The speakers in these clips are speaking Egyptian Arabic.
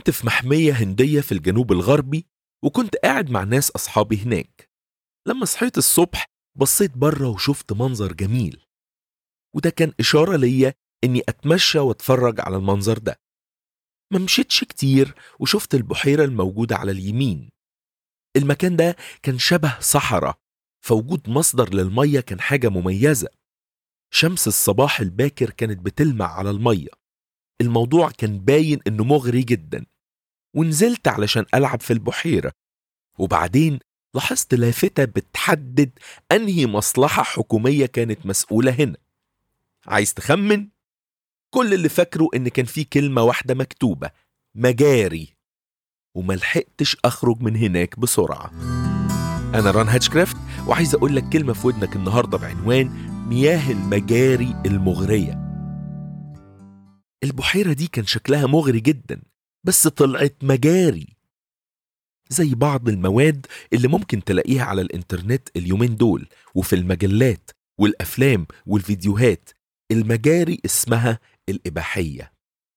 كنت في محمية هندية في الجنوب الغربي وكنت قاعد مع ناس أصحابي هناك لما صحيت الصبح بصيت بره وشفت منظر جميل وده كان إشارة ليا إني أتمشى وأتفرج على المنظر ده ما مشيتش كتير وشفت البحيرة الموجودة على اليمين المكان ده كان شبه صحراء فوجود مصدر للمية كان حاجة مميزة شمس الصباح الباكر كانت بتلمع على المية الموضوع كان باين إنه مغري جدا ونزلت علشان ألعب في البحيرة وبعدين لاحظت لافتة بتحدد أنهي مصلحة حكومية كانت مسؤولة هنا عايز تخمن؟ كل اللي فاكره إن كان في كلمة واحدة مكتوبة مجاري وملحقتش أخرج من هناك بسرعة أنا ران هاتشكرافت وعايز أقول لك كلمة في ودنك النهاردة بعنوان مياه المجاري المغرية البحيرة دي كان شكلها مغري جدا بس طلعت مجاري زي بعض المواد اللي ممكن تلاقيها على الانترنت اليومين دول وفي المجلات والأفلام والفيديوهات المجاري اسمها الإباحية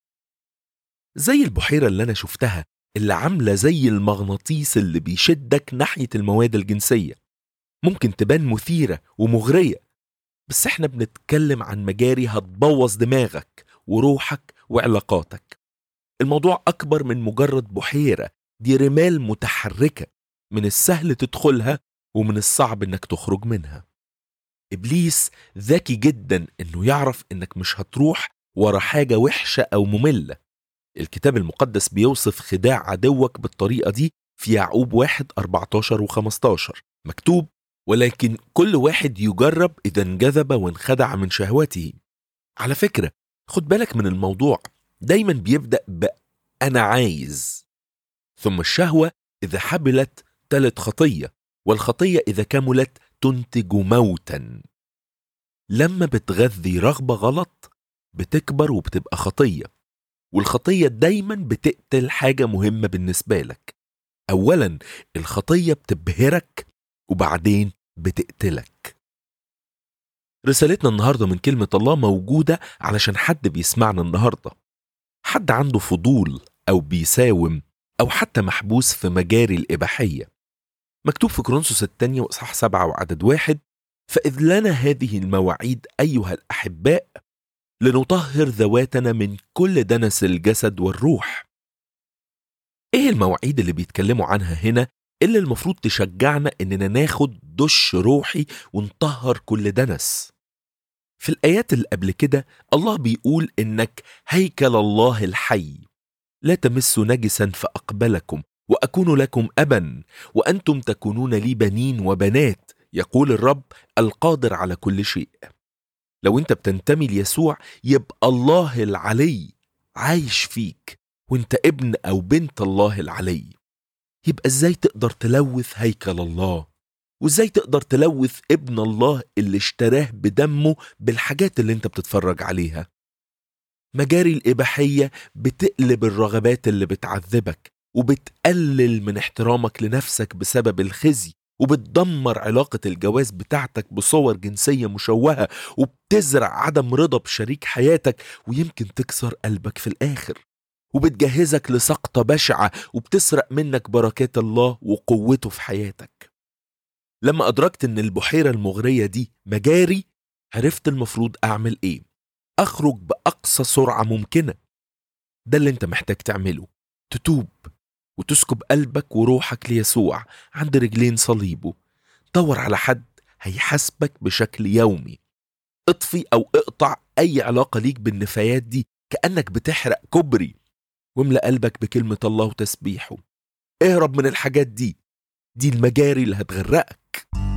زي البحيرة اللي أنا شفتها اللي عاملة زي المغناطيس اللي بيشدك ناحية المواد الجنسية ممكن تبان مثيرة ومغرية بس احنا بنتكلم عن مجاري هتبوظ دماغك وروحك وعلاقاتك الموضوع أكبر من مجرد بحيرة دي رمال متحركة من السهل تدخلها ومن الصعب انك تخرج منها إبليس ذكي جدا انه يعرف انك مش هتروح ورا حاجة وحشة أو مملة الكتاب المقدس بيوصف خداع عدوك بالطريقة دي في يعقوب 1 14 و15 مكتوب ولكن كل واحد يجرب إذا انجذب وانخدع من شهوته على فكرة خد بالك من الموضوع دايما بيبدأ بأنا عايز ثم الشهوة إذا حبلت تلت خطية والخطية إذا كملت تنتج موتا لما بتغذي رغبة غلط بتكبر وبتبقى خطية والخطية دايما بتقتل حاجة مهمة بالنسبة لك أولا الخطية بتبهرك وبعدين بتقتلك رسالتنا النهاردة من كلمة الله موجودة علشان حد بيسمعنا النهاردة حد عنده فضول أو بيساوم أو حتى محبوس في مجاري الإباحية مكتوب في كورنثوس الثانية وإصحاح سبعة وعدد واحد فإذ لنا هذه المواعيد أيها الأحباء لنطهر ذواتنا من كل دنس الجسد والروح ايه المواعيد اللي بيتكلموا عنها هنا اللي المفروض تشجعنا اننا ناخد دش روحي ونطهر كل دنس في الايات اللي قبل كده الله بيقول انك هيكل الله الحي لا تمسوا نجسا فاقبلكم واكون لكم ابا وانتم تكونون لي بنين وبنات يقول الرب القادر على كل شيء لو انت بتنتمي ليسوع يبقى الله العلي عايش فيك وانت ابن او بنت الله العلي يبقى ازاي تقدر تلوث هيكل الله وازاي تقدر تلوث ابن الله اللي اشتراه بدمه بالحاجات اللي انت بتتفرج عليها مجاري الإباحية بتقلب الرغبات اللي بتعذبك وبتقلل من احترامك لنفسك بسبب الخزي وبتدمر علاقة الجواز بتاعتك بصور جنسية مشوهة وبتزرع عدم رضا بشريك حياتك ويمكن تكسر قلبك في الآخر وبتجهزك لسقطة بشعة وبتسرق منك بركات الله وقوته في حياتك لما أدركت إن البحيرة المغرية دي مجاري عرفت المفروض أعمل إيه أخرج بأقصى سرعة ممكنة ده اللي أنت محتاج تعمله تتوب وتسكب قلبك وروحك ليسوع عند رجلين صليبه دور على حد هيحاسبك بشكل يومي اطفي او اقطع اي علاقة ليك بالنفايات دي كأنك بتحرق كوبري واملأ قلبك بكلمة الله وتسبيحه اهرب من الحاجات دي دي المجاري اللي هتغرقك